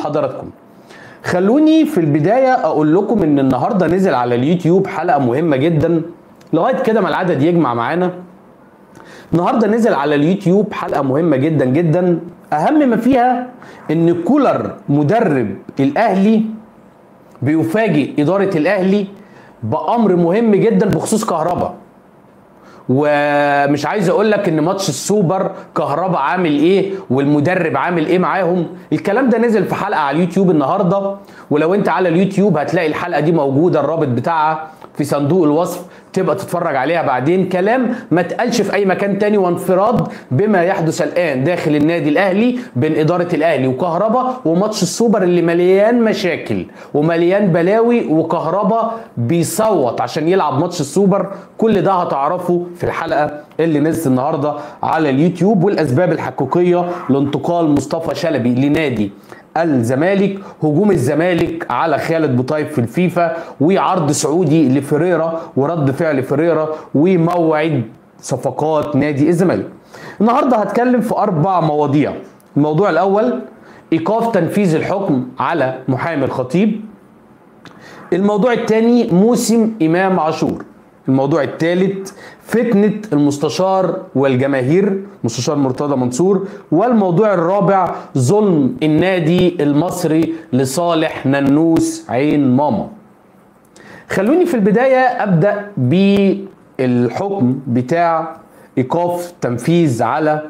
حضراتكم خلوني في البداية أقول لكم إن النهاردة نزل على اليوتيوب حلقة مهمة جدا لغاية كده ما العدد يجمع معانا النهارده نزل على اليوتيوب حلقة مهمة جدا جدا أهم ما فيها إن كولر مدرب الأهلي بيفاجئ إدارة الأهلي بأمر مهم جدا بخصوص كهربا ومش عايز اقول لك ان ماتش السوبر كهربا عامل ايه والمدرب عامل ايه معاهم الكلام ده نزل في حلقه على اليوتيوب النهارده ولو انت على اليوتيوب هتلاقي الحلقه دي موجوده الرابط بتاعها في صندوق الوصف تبقى تتفرج عليها بعدين كلام ما اتقالش في اي مكان تاني وانفراد بما يحدث الان داخل النادي الاهلي بين اداره الاهلي وكهربا وماتش السوبر اللي مليان مشاكل ومليان بلاوي وكهربا بيصوت عشان يلعب ماتش السوبر كل ده هتعرفه في الحلقه اللي نزلت النهارده على اليوتيوب والاسباب الحقيقيه لانتقال مصطفى شلبي لنادي الزمالك هجوم الزمالك على خالد بوطيب في الفيفا وعرض سعودي لفريرا ورد فعل فريرا وموعد صفقات نادي الزمالك النهارده هتكلم في اربع مواضيع الموضوع الاول ايقاف تنفيذ الحكم على محامي الخطيب الموضوع الثاني موسم امام عاشور الموضوع الثالث فتنة المستشار والجماهير مستشار مرتضى منصور والموضوع الرابع ظلم النادي المصري لصالح ننوس عين ماما خلوني في البداية أبدأ بالحكم بتاع إيقاف تنفيذ على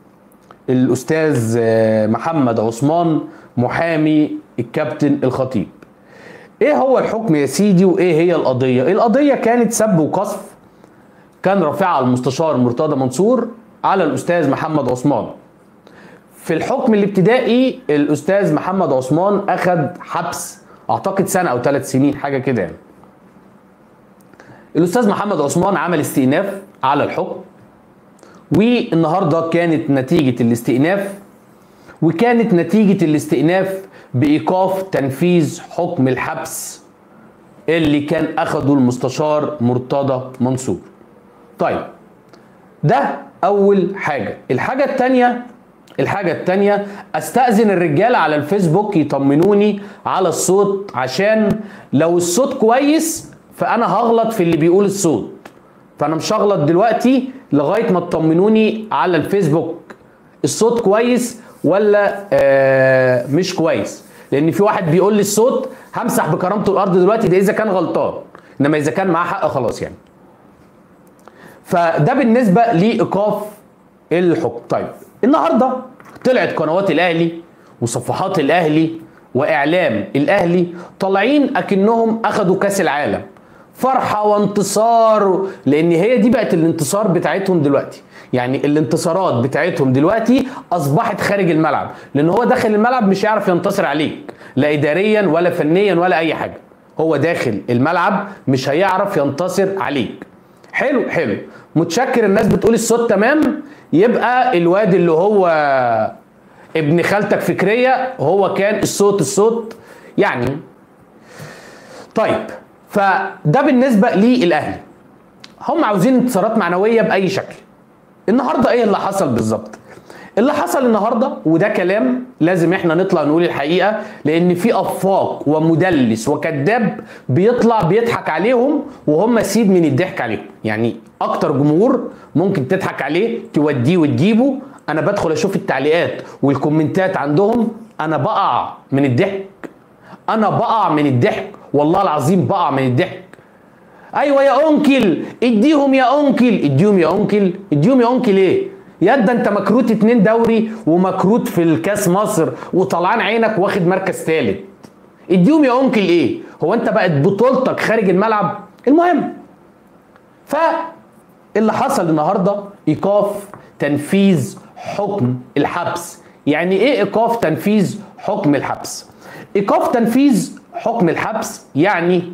الأستاذ محمد عثمان محامي الكابتن الخطيب ايه هو الحكم يا سيدي وايه هي القضيه القضيه كانت سب وقذف كان رافعها المستشار مرتضى منصور على الاستاذ محمد عثمان في الحكم الابتدائي الاستاذ محمد عثمان اخذ حبس اعتقد سنه او ثلاث سنين حاجه كده يعني الاستاذ محمد عثمان عمل استئناف على الحكم والنهارده كانت نتيجه الاستئناف وكانت نتيجه الاستئناف بايقاف تنفيذ حكم الحبس اللي كان اخده المستشار مرتضى منصور طيب ده اول حاجه الحاجه الثانيه الحاجة التانية استأذن الرجالة على الفيسبوك يطمنوني على الصوت عشان لو الصوت كويس فأنا هغلط في اللي بيقول الصوت فأنا مش هغلط دلوقتي لغاية ما تطمنوني على الفيسبوك الصوت كويس ولا آه مش كويس لان في واحد بيقول لي الصوت همسح بكرامته الارض دلوقتي ده اذا كان غلطان انما اذا كان معاه حق خلاص يعني فده بالنسبه لايقاف الحكم طيب النهارده طلعت قنوات الاهلي وصفحات الاهلي واعلام الاهلي طالعين اكنهم اخذوا كاس العالم فرحه وانتصار لان هي دي بقت الانتصار بتاعتهم دلوقتي يعني الانتصارات بتاعتهم دلوقتي اصبحت خارج الملعب لان هو داخل الملعب مش هيعرف ينتصر عليك لا اداريا ولا فنيا ولا اي حاجه هو داخل الملعب مش هيعرف ينتصر عليك حلو حلو متشكر الناس بتقول الصوت تمام يبقى الواد اللي هو ابن خالتك فكريه هو كان الصوت الصوت يعني طيب فده بالنسبه للاهلي هم عاوزين انتصارات معنويه باي شكل النهارده ايه اللي حصل بالظبط اللي حصل النهارده وده كلام لازم احنا نطلع نقول الحقيقه لان في افاق ومدلس وكذاب بيطلع بيضحك عليهم وهم سيد من الضحك عليهم يعني اكتر جمهور ممكن تضحك عليه توديه وتجيبه انا بدخل اشوف التعليقات والكومنتات عندهم انا بقع من الضحك انا بقع من الضحك والله العظيم بقع من الضحك ايوه يا انكل اديهم يا انكل اديهم يا انكل اديهم يا انكل ايه يا ده انت مكروت اتنين دوري ومكروت في الكاس مصر وطلعان عينك واخد مركز ثالث اديهم يا انكل ايه هو انت بقت بطولتك خارج الملعب المهم ف اللي حصل النهارده ايقاف تنفيذ حكم الحبس يعني ايه ايقاف تنفيذ حكم الحبس ايقاف تنفيذ حكم الحبس يعني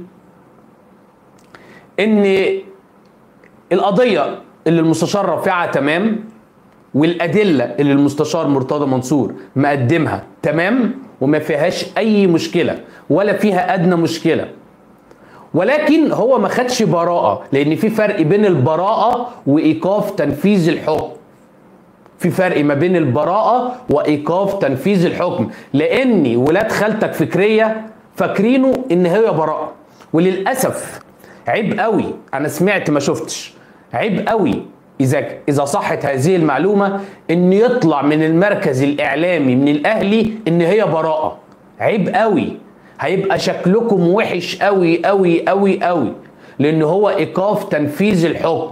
ان القضيه اللي المستشار رافعها تمام والادله اللي المستشار مرتضى منصور مقدمها تمام وما فيهاش اي مشكله ولا فيها ادنى مشكله ولكن هو ما خدش براءه لان في فرق بين البراءه وايقاف تنفيذ الحكم في فرق ما بين البراءة وإيقاف تنفيذ الحكم لأن ولاد خالتك فكرية فاكرينه إن هي براءة وللأسف عيب قوي أنا سمعت ما شفتش عيب قوي إذا إذا صحت هذه المعلومة إن يطلع من المركز الإعلامي من الأهلي إن هي براءة عيب قوي هيبقى شكلكم وحش قوي قوي قوي قوي لأن هو إيقاف تنفيذ الحكم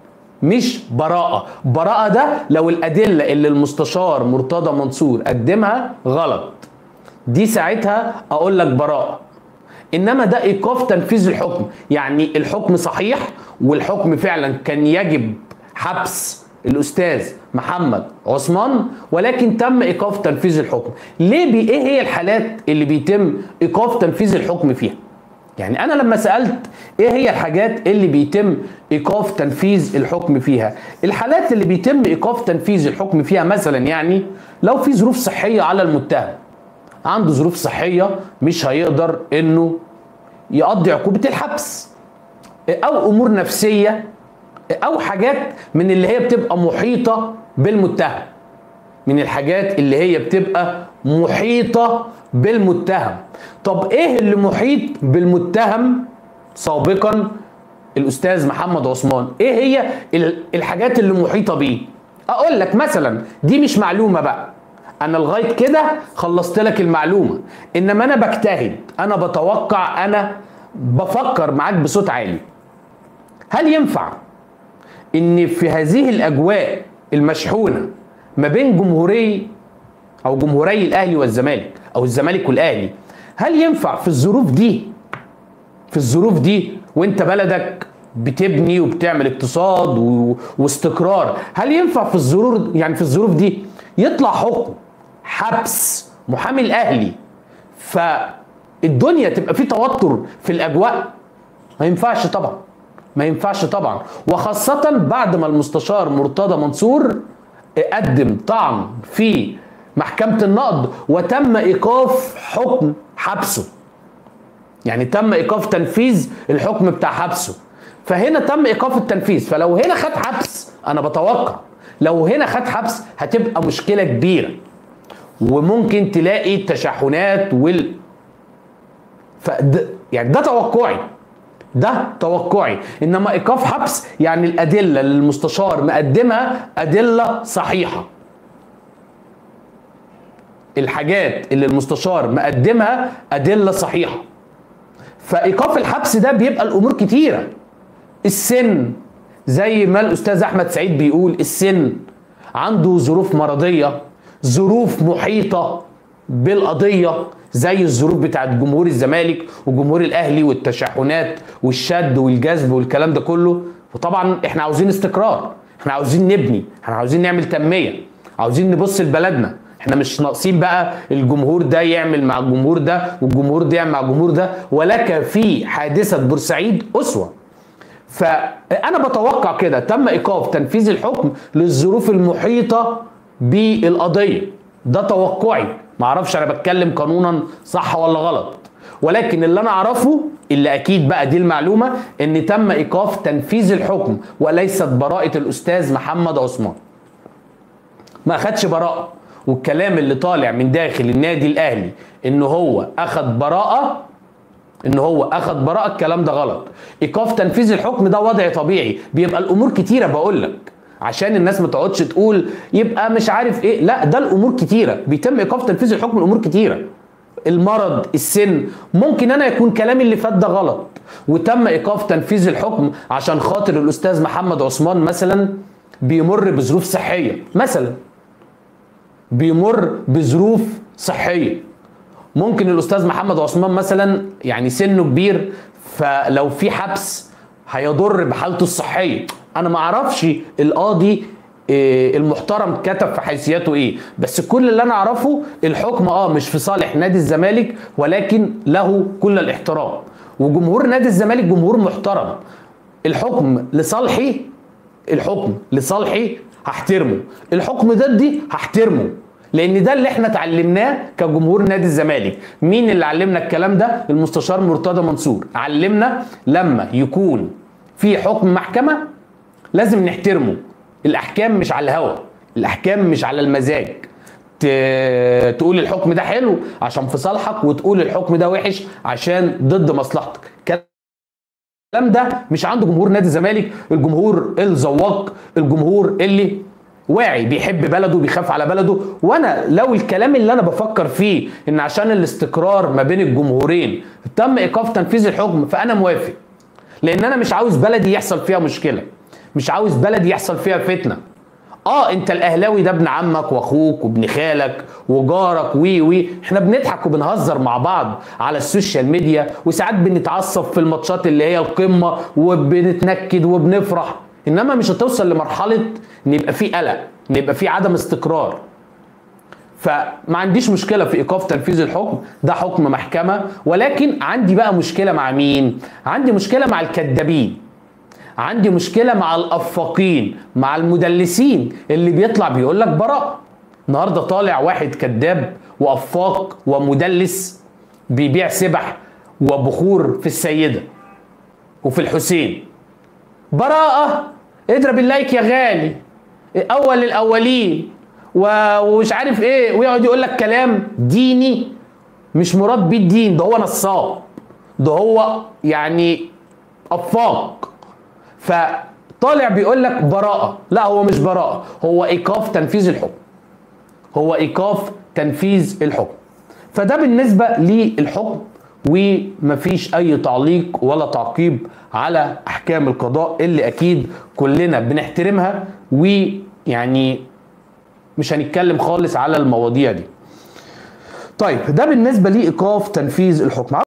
مش براءة براءة ده لو الأدلة اللي المستشار مرتضى منصور قدمها غلط دي ساعتها أقول لك براءة إنما ده إيقاف تنفيذ الحكم يعني الحكم صحيح والحكم فعلا كان يجب حبس الأستاذ محمد عثمان ولكن تم إيقاف تنفيذ الحكم ليه بي إيه هي الحالات اللي بيتم إيقاف تنفيذ الحكم فيها يعني انا لما سالت ايه هي الحاجات اللي بيتم ايقاف تنفيذ الحكم فيها الحالات اللي بيتم ايقاف تنفيذ الحكم فيها مثلا يعني لو في ظروف صحيه على المتهم عنده ظروف صحيه مش هيقدر انه يقضي عقوبه الحبس او امور نفسيه او حاجات من اللي هي بتبقى محيطه بالمتهم من الحاجات اللي هي بتبقى محيطه بالمتهم طب ايه اللي محيط بالمتهم سابقا الاستاذ محمد عثمان ايه هي الحاجات اللي محيطه بيه اقول لك مثلا دي مش معلومه بقى انا لغايه كده خلصت لك المعلومه انما انا بجتهد انا بتوقع انا بفكر معاك بصوت عالي هل ينفع ان في هذه الاجواء المشحونه ما بين جمهوري او جمهوري الاهلي والزمالك او الزمالك والاهلي هل ينفع في الظروف دي في الظروف دي وانت بلدك بتبني وبتعمل اقتصاد و... واستقرار هل ينفع في الظروف يعني في الظروف دي يطلع حكم حبس محامي الاهلي فالدنيا تبقى في توتر في الاجواء ما ينفعش طبعا ما ينفعش طبعا وخاصة بعد ما المستشار مرتضى منصور قدم طعن في محكمة النقض وتم إيقاف حكم حبسه يعني تم إيقاف تنفيذ الحكم بتاع حبسه فهنا تم إيقاف التنفيذ فلو هنا خد حبس أنا بتوقع لو هنا خد حبس هتبقى مشكلة كبيرة وممكن تلاقي تشحنات وال فد... يعني ده توقعي ده توقعي انما ايقاف حبس يعني الادله اللي المستشار مقدمها ادله صحيحه الحاجات اللي المستشار مقدمها ادله صحيحه فايقاف الحبس ده بيبقى الامور كتيره السن زي ما الاستاذ احمد سعيد بيقول السن عنده ظروف مرضيه ظروف محيطه بالقضيه زي الظروف بتاعت جمهور الزمالك وجمهور الاهلي والتشحنات والشد والجذب والكلام ده كله وطبعا احنا عاوزين استقرار احنا عاوزين نبني احنا عاوزين نعمل تنميه عاوزين نبص لبلدنا احنا مش ناقصين بقى الجمهور ده يعمل مع الجمهور ده والجمهور ده يعمل مع الجمهور ده ولك في حادثه بورسعيد اسوه فانا بتوقع كده تم ايقاف تنفيذ الحكم للظروف المحيطه بالقضيه ده توقعي معرفش انا بتكلم قانونا صح ولا غلط ولكن اللي انا اعرفه اللي اكيد بقى دي المعلومه ان تم ايقاف تنفيذ الحكم وليست براءه الاستاذ محمد عثمان ما اخدش براءه والكلام اللي طالع من داخل النادي الاهلي ان هو اخد براءه ان هو اخد براءه الكلام ده غلط ايقاف تنفيذ الحكم ده وضع طبيعي بيبقى الامور كتيره بقول لك عشان الناس ما تقعدش تقول يبقى مش عارف ايه لا ده الامور كتيره بيتم ايقاف تنفيذ الحكم الامور كتيره المرض السن ممكن انا يكون كلامي اللي فات ده غلط وتم ايقاف تنفيذ الحكم عشان خاطر الاستاذ محمد عثمان مثلا بيمر بظروف صحيه مثلا بيمر بظروف صحيه ممكن الاستاذ محمد عثمان مثلا يعني سنه كبير فلو في حبس هيضر بحالته الصحيه انا ما اعرفش القاضي إيه المحترم كتب في حيثياته ايه بس كل اللي انا اعرفه الحكم اه مش في صالح نادي الزمالك ولكن له كل الاحترام وجمهور نادي الزمالك جمهور محترم الحكم لصالحي الحكم لصالحي هحترمه الحكم ضدي هحترمه لان ده اللي احنا اتعلمناه كجمهور نادي الزمالك مين اللي علمنا الكلام ده المستشار مرتضى منصور علمنا لما يكون في حكم محكمه لازم نحترمه الاحكام مش على الهوا الاحكام مش على المزاج ت- تقول الحكم ده حلو عشان في صالحك وتقول الحكم ده وحش عشان ضد مصلحتك الكلام ده مش عند جمهور نادي الزمالك الجمهور الزواق الجمهور اللي واعي بيحب بلده بيخاف على بلده وانا لو الكلام اللي انا بفكر فيه ان عشان الاستقرار ما بين الجمهورين تم ايقاف تنفيذ الحكم فانا موافق لان انا مش عاوز بلدي يحصل فيها مشكله مش عاوز بلدي يحصل فيها فتنه اه انت الاهلاوي ده ابن عمك واخوك وابن خالك وجارك وي وي احنا بنضحك وبنهزر مع بعض على السوشيال ميديا وساعات بنتعصب في الماتشات اللي هي القمه وبنتنكد وبنفرح انما مش هتوصل لمرحله ان يبقى في قلق ان يبقى في عدم استقرار فما عنديش مشكله في ايقاف تنفيذ الحكم ده حكم محكمه ولكن عندي بقى مشكله مع مين عندي مشكله مع الكذابين عندي مشكله مع الافاقين مع المدلسين اللي بيطلع بيقول لك براءه النهارده طالع واحد كذاب وافاق ومدلس بيبيع سبح وبخور في السيده وفي الحسين براءه اضرب اللايك يا غالي اول الاولين و- ومش عارف ايه ويقعد يقول لك كلام ديني مش مراد بيه الدين ده هو نصاب ده هو يعني افاق فطالع بيقول لك براءة لا هو مش براءة هو ايقاف تنفيذ الحكم هو ايقاف تنفيذ الحكم فده بالنسبة للحكم ومفيش اي تعليق ولا تعقيب على احكام القضاء اللي اكيد كلنا بنحترمها ويعني مش هنتكلم خالص على المواضيع دي طيب ده بالنسبة لايقاف تنفيذ الحكم